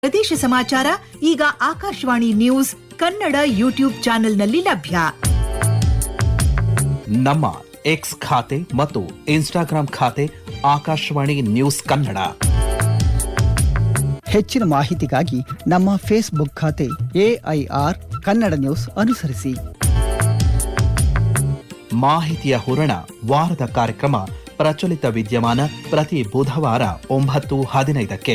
ಪ್ರದೇಶ ಸಮಾಚಾರ ಈಗ ಆಕಾಶವಾಣಿ ನ್ಯೂಸ್ ಕನ್ನಡ ಯೂಟ್ಯೂಬ್ ಚಾನೆಲ್ನಲ್ಲಿ ಲಭ್ಯ ನಮ್ಮ ಎಕ್ಸ್ ಖಾತೆ ಮತ್ತು ಇನ್ಸ್ಟಾಗ್ರಾಂ ಖಾತೆ ಆಕಾಶವಾಣಿ ನ್ಯೂಸ್ ಕನ್ನಡ ಹೆಚ್ಚಿನ ಮಾಹಿತಿಗಾಗಿ ನಮ್ಮ ಫೇಸ್ಬುಕ್ ಖಾತೆ ಎಐಆರ್ ಕನ್ನಡ ನ್ಯೂಸ್ ಅನುಸರಿಸಿ ಮಾಹಿತಿಯ ಹೂರಣ ವಾರದ ಕಾರ್ಯಕ್ರಮ ಪ್ರಚಲಿತ ವಿದ್ಯಮಾನ ಪ್ರತಿ ಬುಧವಾರ ಒಂಬತ್ತು ಹದಿನೈದಕ್ಕೆ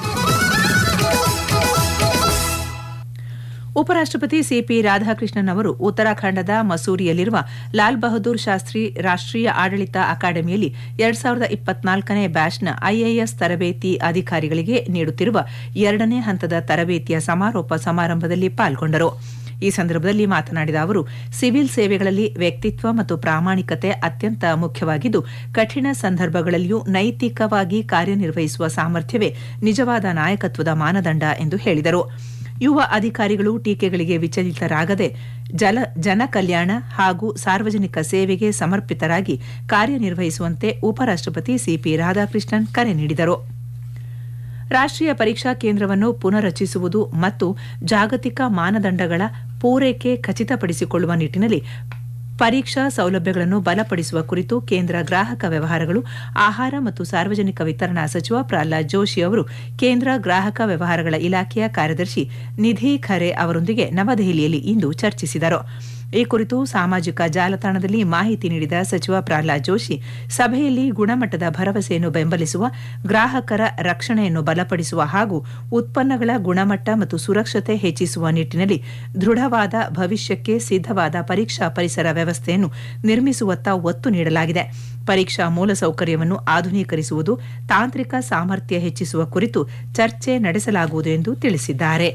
ಉಪರಾಷ್ಟ್ರಪತಿ ಸಿಪಿ ರಾಧಾಕೃಷ್ಣನ್ ಅವರು ಉತ್ತರಾಖಂಡದ ಮಸೂರಿಯಲ್ಲಿರುವ ಲಾಲ್ ಬಹದ್ದೂರ್ ಶಾಸ್ತ್ರಿ ರಾಷ್ಟ್ರೀಯ ಆಡಳಿತ ಅಕಾಡೆಮಿಯಲ್ಲಿ ಎರಡ್ ಸಾವಿರದ ಇಪ್ಪತ್ನಾಲ್ಕನೇ ಬ್ಯಾಚ್ನ ಐಎಎಸ್ ತರಬೇತಿ ಅಧಿಕಾರಿಗಳಿಗೆ ನೀಡುತ್ತಿರುವ ಎರಡನೇ ಹಂತದ ತರಬೇತಿಯ ಸಮಾರೋಪ ಸಮಾರಂಭದಲ್ಲಿ ಪಾಲ್ಗೊಂಡರು ಈ ಸಂದರ್ಭದಲ್ಲಿ ಮಾತನಾಡಿದ ಅವರು ಸಿವಿಲ್ ಸೇವೆಗಳಲ್ಲಿ ವ್ಯಕ್ತಿತ್ವ ಮತ್ತು ಪ್ರಾಮಾಣಿಕತೆ ಅತ್ಯಂತ ಮುಖ್ಯವಾಗಿದ್ದು ಕಠಿಣ ಸಂದರ್ಭಗಳಲ್ಲಿಯೂ ನೈತಿಕವಾಗಿ ಕಾರ್ಯನಿರ್ವಹಿಸುವ ಸಾಮರ್ಥ್ಯವೇ ನಿಜವಾದ ನಾಯಕತ್ವದ ಮಾನದಂಡ ಎಂದು ಹೇಳಿದರು ಯುವ ಅಧಿಕಾರಿಗಳು ಟೀಕೆಗಳಿಗೆ ವಿಚಲಿತರಾಗದೆ ಜಲ ಜನ ಕಲ್ಯಾಣ ಹಾಗೂ ಸಾರ್ವಜನಿಕ ಸೇವೆಗೆ ಸಮರ್ಪಿತರಾಗಿ ಕಾರ್ಯನಿರ್ವಹಿಸುವಂತೆ ಉಪರಾಷ್ಟ್ರಪತಿ ಸಿಪಿ ರಾಧಾಕೃಷ್ಣನ್ ಕರೆ ನೀಡಿದರು ರಾಷ್ಟ್ರೀಯ ಪರೀಕ್ಷಾ ಕೇಂದ್ರವನ್ನು ಪುನರ್ರಚಿಸುವುದು ಮತ್ತು ಜಾಗತಿಕ ಮಾನದಂಡಗಳ ಪೂರೈಕೆ ಖಚಿತಪಡಿಸಿಕೊಳ್ಳುವ ನಿಟ್ಟಿನಲ್ಲಿ ಪರೀಕ್ಷಾ ಸೌಲಭ್ಯಗಳನ್ನು ಬಲಪಡಿಸುವ ಕುರಿತು ಕೇಂದ್ರ ಗ್ರಾಹಕ ವ್ಯವಹಾರಗಳು ಆಹಾರ ಮತ್ತು ಸಾರ್ವಜನಿಕ ವಿತರಣಾ ಸಚಿವ ಪ್ರಹ್ಲಾದ್ ಜೋಶಿ ಅವರು ಕೇಂದ್ರ ಗ್ರಾಹಕ ವ್ಯವಹಾರಗಳ ಇಲಾಖೆಯ ಕಾರ್ಯದರ್ಶಿ ನಿಧಿ ಖರೆ ಅವರೊಂದಿಗೆ ನವದೆಹಲಿಯಲ್ಲಿ ಇಂದು ಚರ್ಚಿಸಿದರು ಈ ಕುರಿತು ಸಾಮಾಜಿಕ ಜಾಲತಾಣದಲ್ಲಿ ಮಾಹಿತಿ ನೀಡಿದ ಸಚಿವ ಪ್ರಹ್ಲಾದ್ ಜೋಶಿ ಸಭೆಯಲ್ಲಿ ಗುಣಮಟ್ಟದ ಭರವಸೆಯನ್ನು ಬೆಂಬಲಿಸುವ ಗ್ರಾಹಕರ ರಕ್ಷಣೆಯನ್ನು ಬಲಪಡಿಸುವ ಹಾಗೂ ಉತ್ಪನ್ನಗಳ ಗುಣಮಟ್ಟ ಮತ್ತು ಸುರಕ್ಷತೆ ಹೆಚ್ಚಿಸುವ ನಿಟ್ಟಿನಲ್ಲಿ ದೃಢವಾದ ಭವಿಷ್ಯಕ್ಕೆ ಸಿದ್ಧವಾದ ಪರೀಕ್ಷಾ ಪರಿಸರ ವ್ಯವಸ್ಥೆಯನ್ನು ನಿರ್ಮಿಸುವತ್ತ ಒತ್ತು ನೀಡಲಾಗಿದೆ ಪರೀಕ್ಷಾ ಮೂಲಸೌಕರ್ಯವನ್ನು ಆಧುನೀಕರಿಸುವುದು ತಾಂತ್ರಿಕ ಸಾಮರ್ಥ್ಯ ಹೆಚ್ಚಿಸುವ ಕುರಿತು ಚರ್ಚೆ ನಡೆಸಲಾಗುವುದು ಎಂದು ತಿಳಿಸಿದ್ದಾರೆ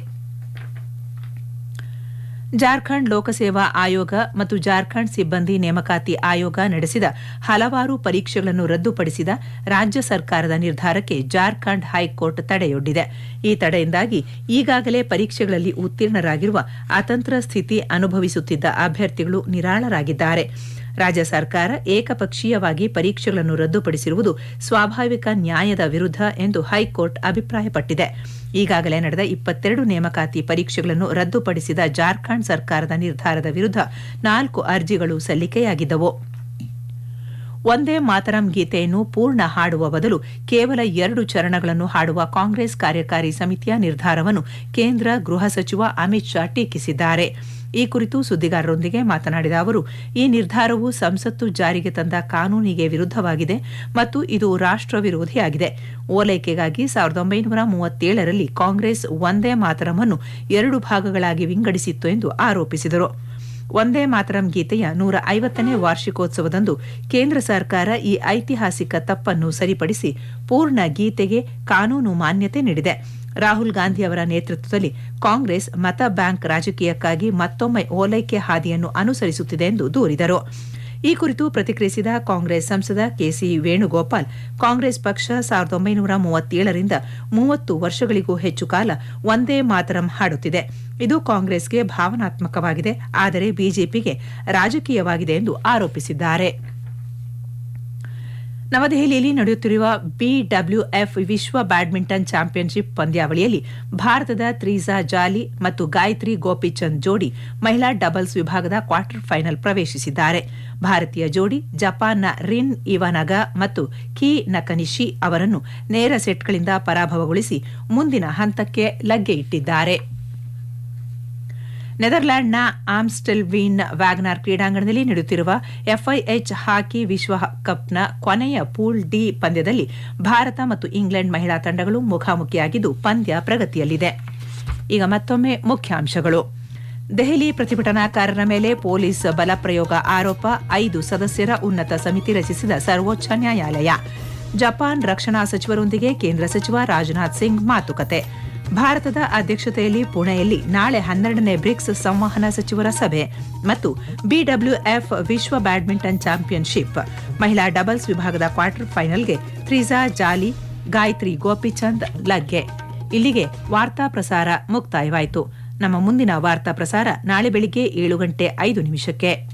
ಜಾರ್ಖಂಡ್ ಲೋಕಸೇವಾ ಆಯೋಗ ಮತ್ತು ಜಾರ್ಖಂಡ್ ಸಿಬ್ಬಂದಿ ನೇಮಕಾತಿ ಆಯೋಗ ನಡೆಸಿದ ಹಲವಾರು ಪರೀಕ್ಷೆಗಳನ್ನು ರದ್ದುಪಡಿಸಿದ ರಾಜ್ಯ ಸರ್ಕಾರದ ನಿರ್ಧಾರಕ್ಕೆ ಜಾರ್ಖಂಡ್ ಹೈಕೋರ್ಟ್ ತಡೆಯೊಡ್ಡಿದೆ ಈ ತಡೆಯಿಂದಾಗಿ ಈಗಾಗಲೇ ಪರೀಕ್ಷೆಗಳಲ್ಲಿ ಉತ್ತೀರ್ಣರಾಗಿರುವ ಅತಂತ್ರ ಸ್ಥಿತಿ ಅನುಭವಿಸುತ್ತಿದ್ದ ಅಭ್ಯರ್ಥಿಗಳು ನಿರಾಳರಾಗಿದ್ದಾರೆ ರಾಜ್ಯ ಸರ್ಕಾರ ಏಕಪಕ್ಷೀಯವಾಗಿ ಪರೀಕ್ಷೆಗಳನ್ನು ರದ್ದುಪಡಿಸಿರುವುದು ಸ್ವಾಭಾವಿಕ ನ್ಯಾಯದ ವಿರುದ್ಧ ಎಂದು ಹೈಕೋರ್ಟ್ ಅಭಿಪ್ರಾಯಪಟ್ಟಿದೆ ಈಗಾಗಲೇ ನಡೆದ ಇಪ್ಪತ್ತೆರಡು ನೇಮಕಾತಿ ಪರೀಕ್ಷೆಗಳನ್ನು ರದ್ದುಪಡಿಸಿದ ಜಾರ್ಖಂಡ್ ಸರ್ಕಾರದ ನಿರ್ಧಾರದ ವಿರುದ್ಧ ನಾಲ್ಕು ಅರ್ಜಿಗಳು ಸಲ್ಲಿಕೆಯಾಗಿದ್ದವು ಒಂದೇ ಮಾತರಂ ಗೀತೆಯನ್ನು ಪೂರ್ಣ ಹಾಡುವ ಬದಲು ಕೇವಲ ಎರಡು ಚರಣಗಳನ್ನು ಹಾಡುವ ಕಾಂಗ್ರೆಸ್ ಕಾರ್ಯಕಾರಿ ಸಮಿತಿಯ ನಿರ್ಧಾರವನ್ನು ಕೇಂದ್ರ ಗೃಹ ಸಚಿವ ಅಮಿತ್ ಶಾ ಟೀಕಿಸಿದ್ದಾರೆ ಈ ಕುರಿತು ಸುದ್ದಿಗಾರರೊಂದಿಗೆ ಮಾತನಾಡಿದ ಅವರು ಈ ನಿರ್ಧಾರವು ಸಂಸತ್ತು ಜಾರಿಗೆ ತಂದ ಕಾನೂನಿಗೆ ವಿರುದ್ಧವಾಗಿದೆ ಮತ್ತು ಇದು ರಾಷ್ಟ್ರ ವಿರೋಧಿಯಾಗಿದೆ ಓಲೈಕೆಗಾಗಿ ಸಾವಿರದ ಒಂಬೈನೂರ ಮೂವತ್ತೇಳರಲ್ಲಿ ಕಾಂಗ್ರೆಸ್ ಒಂದೇ ಮಾತರಮನ್ನು ಎರಡು ಭಾಗಗಳಾಗಿ ವಿಂಗಡಿಸಿತ್ತು ಎಂದು ಆರೋಪಿಸಿದರು ಒಂದೇ ಮಾತರಂ ಗೀತೆಯ ನೂರ ಐವತ್ತನೇ ವಾರ್ಷಿಕೋತ್ಸವದಂದು ಕೇಂದ್ರ ಸರ್ಕಾರ ಈ ಐತಿಹಾಸಿಕ ತಪ್ಪನ್ನು ಸರಿಪಡಿಸಿ ಪೂರ್ಣ ಗೀತೆಗೆ ಕಾನೂನು ಮಾನ್ಯತೆ ನೀಡಿದೆ ರಾಹುಲ್ ಗಾಂಧಿ ಅವರ ನೇತೃತ್ವದಲ್ಲಿ ಕಾಂಗ್ರೆಸ್ ಮತ ಬ್ಯಾಂಕ್ ರಾಜಕೀಯಕ್ಕಾಗಿ ಮತ್ತೊಮ್ಮೆ ಓಲೈಕೆ ಹಾದಿಯನ್ನು ಅನುಸರಿಸುತ್ತಿದೆ ಎಂದು ದೂರಿದರು ಈ ಕುರಿತು ಪ್ರತಿಕ್ರಿಯಿಸಿದ ಕಾಂಗ್ರೆಸ್ ಸಂಸದ ಕೆಸಿ ವೇಣುಗೋಪಾಲ್ ಕಾಂಗ್ರೆಸ್ ಪಕ್ಷ ಸಾವಿರದ ಒಂಬೈನೂರ ಮೂವತ್ತೇಳರಿಂದ ಮೂವತ್ತು ವರ್ಷಗಳಿಗೂ ಹೆಚ್ಚು ಕಾಲ ಒಂದೇ ಮಾತರಂ ಹಾಡುತ್ತಿದೆ ಇದು ಕಾಂಗ್ರೆಸ್ಗೆ ಭಾವನಾತ್ಮಕವಾಗಿದೆ ಆದರೆ ಬಿಜೆಪಿಗೆ ರಾಜಕೀಯವಾಗಿದೆ ಎಂದು ಆರೋಪಿಸಿದ್ದಾರೆ ನವದೆಹಲಿಯಲ್ಲಿ ನಡೆಯುತ್ತಿರುವ ಬಿಡಬ್ಲ್ಯೂಎಫ್ ವಿಶ್ವ ಬ್ಯಾಡ್ಮಿಂಟನ್ ಚಾಂಪಿಯನ್ಶಿಪ್ ಪಂದ್ಯಾವಳಿಯಲ್ಲಿ ಭಾರತದ ತ್ರೀಸಾ ಜಾಲಿ ಮತ್ತು ಗಾಯತ್ರಿ ಗೋಪಿಚಂದ್ ಜೋಡಿ ಮಹಿಳಾ ಡಬಲ್ಸ್ ವಿಭಾಗದ ಕ್ವಾರ್ಟರ್ ಫೈನಲ್ ಪ್ರವೇಶಿಸಿದ್ದಾರೆ ಭಾರತೀಯ ಜೋಡಿ ಜಪಾನ್ನ ರಿನ್ ಇವಾನಗ ಮತ್ತು ಕಿ ನಕನಿಶಿ ಅವರನ್ನು ನೇರ ಸೆಟ್ಗಳಿಂದ ಪರಾಭವಗೊಳಿಸಿ ಮುಂದಿನ ಹಂತಕ್ಕೆ ಲಗ್ಗೆ ಇಟ್ಟಿದ್ದಾರೆ ನೆದರ್ಲ್ಯಾಂಡ್ನ ಆಮ್ಸ್ಟೆಲ್ವೀನ್ ವ್ಯಾಗ್ನಾರ್ ಕ್ರೀಡಾಂಗಣದಲ್ಲಿ ನಡೆಯುತ್ತಿರುವ ಎಫ್ಐಎಚ್ ಹಾಕಿ ವಿಶ್ವಕಪ್ನ ಕೊನೆಯ ಪೂಲ್ ಡಿ ಪಂದ್ಯದಲ್ಲಿ ಭಾರತ ಮತ್ತು ಇಂಗ್ಲೆಂಡ್ ಮಹಿಳಾ ತಂಡಗಳು ಮುಖಾಮುಖಿಯಾಗಿದ್ದು ಪಂದ್ಯ ಪ್ರಗತಿಯಲ್ಲಿದೆ ಈಗ ಮತ್ತೊಮ್ಮೆ ಮುಖ್ಯಾಂಶಗಳು ದೆಹಲಿ ಪ್ರತಿಭಟನಾಕಾರರ ಮೇಲೆ ಪೊಲೀಸ್ ಬಲಪ್ರಯೋಗ ಆರೋಪ ಐದು ಸದಸ್ಯರ ಉನ್ನತ ಸಮಿತಿ ರಚಿಸಿದ ಸರ್ವೋಚ್ಚ ನ್ಯಾಯಾಲಯ ಜಪಾನ್ ರಕ್ಷಣಾ ಸಚಿವರೊಂದಿಗೆ ಕೇಂದ್ರ ಸಚಿವ ರಾಜನಾಥ್ ಸಿಂಗ್ ಮಾತುಕತೆ ಭಾರತದ ಅಧ್ಯಕ್ಷತೆಯಲ್ಲಿ ಪುಣೆಯಲ್ಲಿ ನಾಳೆ ಹನ್ನೆರಡನೇ ಬ್ರಿಕ್ಸ್ ಸಂವಹನ ಸಚಿವರ ಸಭೆ ಮತ್ತು ಬಿಡಬ್ಲ್ಯೂಎಫ್ ವಿಶ್ವ ಬ್ಯಾಡ್ಮಿಂಟನ್ ಚಾಂಪಿಯನ್ಶಿಪ್ ಮಹಿಳಾ ಡಬಲ್ಸ್ ವಿಭಾಗದ ಕ್ವಾರ್ಟರ್ ಫೈನಲ್ಗೆ ತ್ರಿಜಾ ಜಾಲಿ ಗಾಯತ್ರಿ ಗೋಪಿಚಂದ್ ಲಗ್ಗೆ ಇಲ್ಲಿಗೆ ವಾರ್ತಾ ಪ್ರಸಾರ ಮುಕ್ತಾಯವಾಯಿತು ನಮ್ಮ ಮುಂದಿನ ವಾರ್ತಾ ಪ್ರಸಾರ ನಾಳೆ ಬೆಳಿಗ್ಗೆ ಏಳು ಗಂಟೆ ಐದು ನಿಮಿಷಕ್ಕೆ